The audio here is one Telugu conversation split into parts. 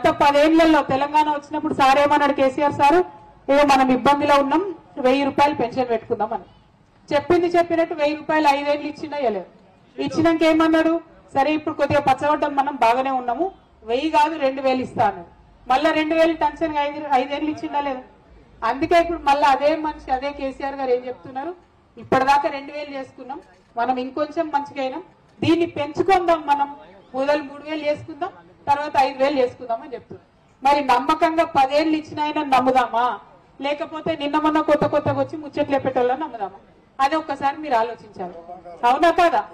గత పదేళ్లలో తెలంగాణ వచ్చినప్పుడు సార్ ఏమన్నాడు కేసీఆర్ సారు ఏదో మనం ఇబ్బందిలో ఉన్నాం వెయ్యి రూపాయలు పెన్షన్ పెట్టుకుందాం అని చెప్పింది చెప్పినట్టు వెయ్యి రూపాయలు ఐదేళ్ళు ఇచ్చినా ఇవ్వలేదు ఇచ్చినాక ఏమన్నాడు సరే ఇప్పుడు కొద్దిగా పచ్చగొట్టం మనం బాగానే ఉన్నాము వెయ్యి కాదు రెండు వేలు ఇస్తా అన్నాడు మళ్ళా రెండు వేలు టెన్షన్ ఐదు ఐదేళ్ళు ఇచ్చిందా లేదు అందుకే ఇప్పుడు మళ్ళీ అదే మనిషి అదే కేసీఆర్ గారు ఏం చెప్తున్నారు ఇప్పటిదాకా రెండు వేలు చేసుకున్నాం మనం ఇంకొంచెం మంచిగా అయినాం దీన్ని పెంచుకుందాం మనం మొదలు మూడు వేలు చేసుకుందాం తర్వాత ఐదు వేలు చేసుకుందాం అని చెప్తున్నారు మరి నమ్మకంగా పదేళ్ళు ఇచ్చిన ఆయన నమ్ముదామా లేకపోతే నిన్న మొన్న కొత్త కొత్తగా వచ్చి ముచ్చట్లు చెప్పేటోళ్ళని నమ్ముదామా అది ఒక్కసారి మీరు ఆలోచించాలి అవునా కాదా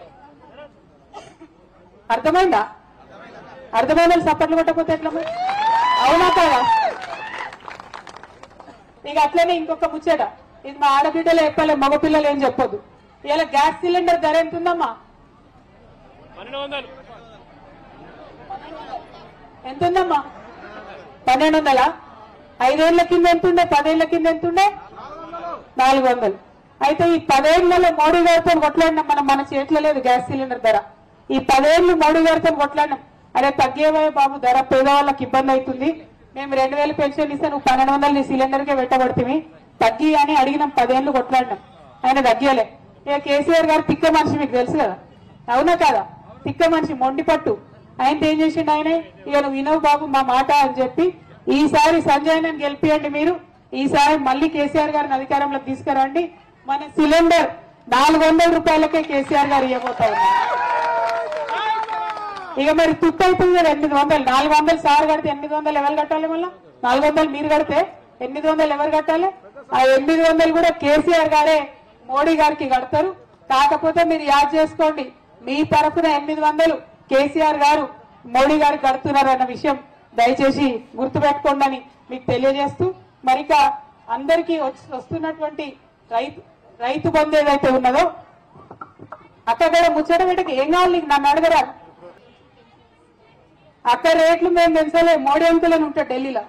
అర్థమైందా అర్థమైన వాళ్ళు సప్పట్లు కొట్టకపోతే ఎట్లా మరి? అవునా కాదా ఇక అట్లనే ఇంకొక ముచ్చట ఇది మా ఆడబిడ్డలు చెప్పలే మగ పిల్లలు ఏం చెప్పొద్దు ఇలా గ్యాస్ సిలిండర్ ధర ఎంత ఉందమ్మా పన్నెండు వందలు ఎంత ఉందమ్మా పన్నెండు వందలా ఐదేళ్ల కింద ఎంత ఉండే పదేళ్ల కింద ఎంత ఉండే నాలుగు వందలు అయితే ఈ పదేళ్లలో మోడీ గారితో కొట్లాడినాం మనం మన చేతిలో లేదు గ్యాస్ సిలిండర్ ధర ఈ పదేళ్లు మోడీ గారితో కొట్లాడినాం అరే తగ్గేవే బాబు ధర పేదవాళ్ళకి ఇబ్బంది అవుతుంది మేము రెండు వేలు పెన్షన్ ఇస్తే నువ్వు పన్నెండు వందలు నీ సిలిండర్ కే పెట్టబడుతుంది తగ్గి అని అడిగినాం పదేళ్లు కొట్లాడినాం ఆయన తగ్గలే ఇక కేసీఆర్ గారు తిక్క మనిషి మీకు తెలుసు కదా అవునా కదా తిక్క మనిషి మొండి పట్టు ఆయన ఏం చేసిండు ఆయన ఇక నువ్వు వినవు బాబు మా మాట అని చెప్పి ఈసారి సంజయ్ నన్ను గెలిపియండి మీరు ఈసారి మళ్ళీ కేసీఆర్ గారిని అధికారంలోకి తీసుకురండి మన సిలిండర్ నాలుగు వందల రూపాయలకే కేసీఆర్ గారు ఇవ్వబోతా ఉన్నారు ఇక మరి తుట్టు అవుతుంది కదా ఎనిమిది వందలు నాలుగు వందలు సార్ కడితే ఎనిమిది వందలు ఎవరు కట్టాలి మళ్ళీ నాలుగు వందలు మీరు కడితే ఎనిమిది వందలు ఎవరు కట్టాలి ఆ ఎనిమిది వందలు కూడా కేసీఆర్ గారే మోడీ గారికి కడతారు కాకపోతే మీరు యాద్ చేసుకోండి మీ తరఫున ఎనిమిది వందలు కేసీఆర్ గారు మోడీ గారికి కడుతున్నారు అన్న విషయం దయచేసి గుర్తుపెట్టుకోండి అని మీకు తెలియజేస్తూ మరిక అందరికీ వచ్చి- వస్తున్నటువంటి రైతు రైతు బంధు ఏదైతే ఉన్నదో అక్కడ ముచ్చట పెట్టకి ఏం కావాలి నీకు నన్ను అడగరా అక్కడ రేట్లు మేము పెంచలే మోడీ అంకుల్ అని ఉంటాడు ఢిల్లీలో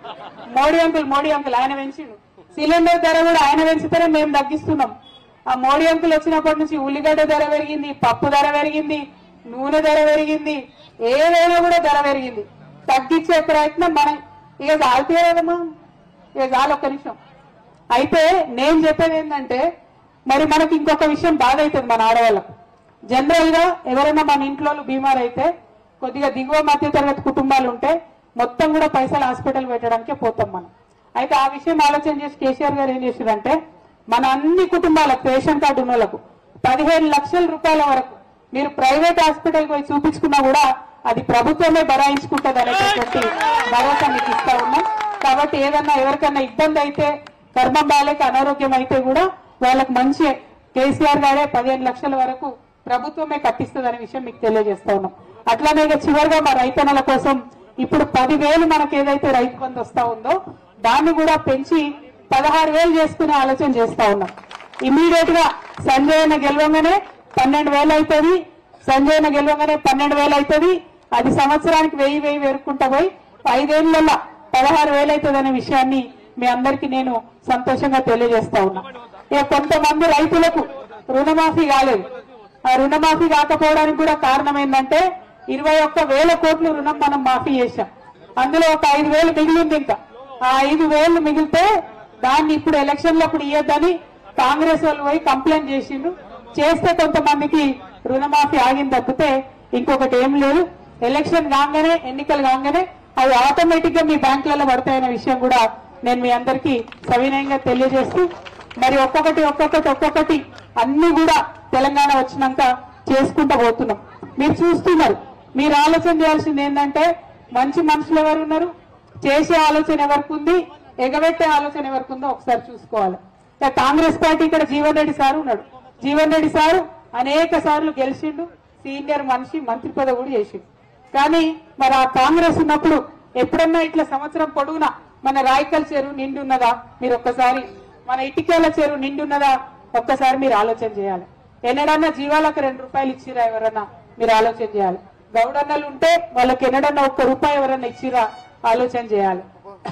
మోడీ అంకుల్ మోడీ అంకుల్ ఆయన పెంచిండు సిలిండర్ ధర కూడా ఆయన పెంచితేనే మేము తగ్గిస్తున్నాం ఆ మోడీ అంకుల్ వచ్చినప్పటి నుంచి ఉల్లిగడ్డ ధర పెరిగింది పప్పు ధర పెరిగింది నూనె ధర పెరిగింది ఏదైనా కూడా ధర పెరిగింది తగ్గించే ప్రయత్నం మనం ఇక చాలుతే కదమ్మా ఇక చాలు ఒక్క నిమిషం అయితే నేను చెప్పేది ఏంటంటే మరి మనకి ఇంకొక విషయం బాధ అవుతుంది మన ఆడవాళ్ళకు జనరల్ గా ఎవరైనా మన ఇంట్లో బీమార్ అయితే కొద్దిగా దిగువ మధ్య తరగతి కుటుంబాలు ఉంటే మొత్తం కూడా పైసలు హాస్పిటల్ పెట్టడానికే పోతాం మనం అయితే ఆ విషయం ఆలోచన చేసి కేసీఆర్ గారు ఏం చేశారంటే మన అన్ని కుటుంబాలకు రేషన్ కార్డు ఉన్న వాళ్ళకు పదిహేను లక్షల రూపాయల వరకు మీరు ప్రైవేట్ హాస్పిటల్ పోయి చూపించుకున్నా కూడా అది ప్రభుత్వమే బరాయించుకుంటది అనేటటువంటి భరోసా మీకు ఇస్తా ఉన్నాం కాబట్టి ఏదన్నా ఎవరికన్నా ఇబ్బంది అయితే కర్మం బాలేక అనారోగ్యం అయితే కూడా వాళ్ళకి మంచి కేసీఆర్ గారే పదిహేను లక్షల వరకు ప్రభుత్వమే కట్టిస్తుంది అనే విషయం మీకు తెలియజేస్తా ఉన్నాం అట్లానే ఇక చివరిగా మా రైతన్నల కోసం ఇప్పుడు పదివేలు మనకి ఏదైతే రైతు బంధు వస్తా ఉందో దాన్ని కూడా పెంచి పదహారు వేలు చేసుకునే ఆలోచన చేస్తా ఉన్నాం ఇమీడియట్ గా సంజయ్ గెలవంగానే పన్నెండు వేలు అవుతుంది సంజయ్ గెలవంగానే పన్నెండు వేలు అవుతుంది అది సంవత్సరానికి వెయ్యి వెయ్యి వేరుకుంటా పోయి ఐదేళ్లలో పదహారు వేలు అవుతుంది అనే విషయాన్ని మీ అందరికీ నేను సంతోషంగా తెలియజేస్తా ఉన్నా ఇక కొంతమంది రైతులకు రుణమాఫీ కాలేదు ఆ రుణమాఫీ కాకపోవడానికి కూడా కారణం ఏంటంటే ఇరవై ఒక్క వేల కోట్ల రుణం మనం మాఫీ చేశాం అందులో ఒక ఐదు వేలు మిగిలింది ఇంకా ఆ ఐదు వేలు మిగిలితే దాన్ని ఇప్పుడు ఎలక్షన్లప్పుడు ఇయ్యొద్దని కాంగ్రెస్ వాళ్ళు పోయి కంప్లైంట్ చేసిండ్రు చేస్తే కొంతమందికి రుణమాఫీ ఆగింది తప్పితే ఇంకొకటి ఏం లేదు ఎలక్షన్ కాగానే ఎన్నికలు కాగానే అవి ఆటోమేటిక్ గా మీ బ్యాంకులలో పడతాయనే విషయం కూడా నేను మీ అందరికీ సవినయంగా తెలియజేస్తూ మరి ఒక్కొక్కటి ఒక్కొక్కటి ఒక్కొక్కటి అన్ని కూడా తెలంగాణ వచ్చినాక చేసుకుంటూ పోతున్నాం మీరు చూస్తున్నారు మీరు ఆలోచన చేయాల్సింది ఏంటంటే మంచి మనుషులు ఎవరు ఉన్నారు చేసే ఆలోచన ఎవరికి ఉంది ఎగబెట్టే ఆలోచన ఎవరికి ఉందో ఒకసారి చూసుకోవాలి ఇక కాంగ్రెస్ పార్టీ ఇక్కడ జీవన్ రెడ్డి సార్ ఉన్నాడు జీవన్ రెడ్డి సారు అనేక సార్లు గెలిచిండు సీనియర్ మనిషి మంత్రి పదవి కూడా చేసిండు కానీ మరి ఆ కాంగ్రెస్ ఉన్నప్పుడు ఎప్పుడన్నా ఇట్లా సంవత్సరం పొడవునా మన రాయకల్ చెరువు నిండి ఉన్నదా మీరు ఒక్కసారి మన ఇటికేల చెరువు నిండి ఉన్నదా ఒక్కసారి మీరు ఆలోచన చేయాలి ఎన్నడన్నా జీవాలకు రెండు రూపాయలు ఇచ్చిరా ఎవరన్నా మీరు ఆలోచన చేయాలి గౌడన్నలు ఉంటే వాళ్ళకి ఎన్నడన్నా ఒక్క రూపాయి ఎవరన్నా ఇచ్చిరా ఆలోచన చేయాలి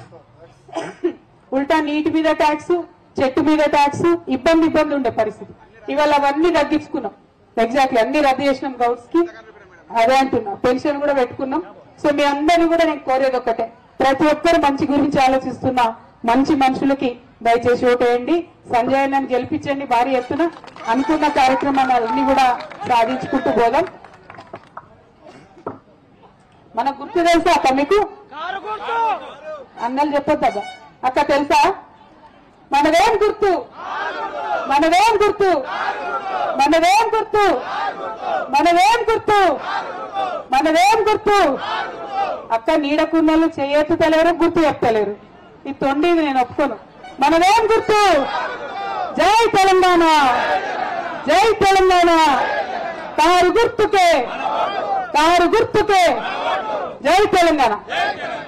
ఉల్టా నీటి మీద ట్యాక్స్ చెట్టు మీద ట్యాక్స్ ఇబ్బంది ఇబ్బంది ఉండే పరిస్థితి ఇవాళ అవన్నీ తగ్గించుకున్నాం ఎగ్జాక్ట్లీ అన్ని రద్దు చేసినాం గౌడ్స్ కి అదే అంటున్నా పెన్షన్ కూడా పెట్టుకున్నాం సో మీ అందరినీ కూడా నేను కోరేది ఒకటే ప్రతి ఒక్కరు మంచి గురించి ఆలోచిస్తున్న మంచి మనుషులకి దయచేసి ఓటేయండి సంజయ్ నన్ను గెలిపించండి భారీ ఎత్తున అనుకున్న కార్యక్రమాలన్నీ కూడా సాధించుకుంటూ పోదాం మన గుర్తు తెలుసా అక్క మీకు అన్నలు చెప్పొద్దా అక్క తెలుసా మనదేం గుర్తు మనదేం గుర్తు మనదేం గుర్తు మనదేం గుర్తు మనదేం గుర్తు అక్క నీడకున్నలు చేయెత్తుతలేరు గుర్తు చెప్తలేరు ఈ తొండి నేను ఒప్పుకోను మనదేం గుర్తు జై తెలంగాణ జై తెలంగాణ కారు గుర్తుకే కారు గుర్తుకే జై తెలంగాణ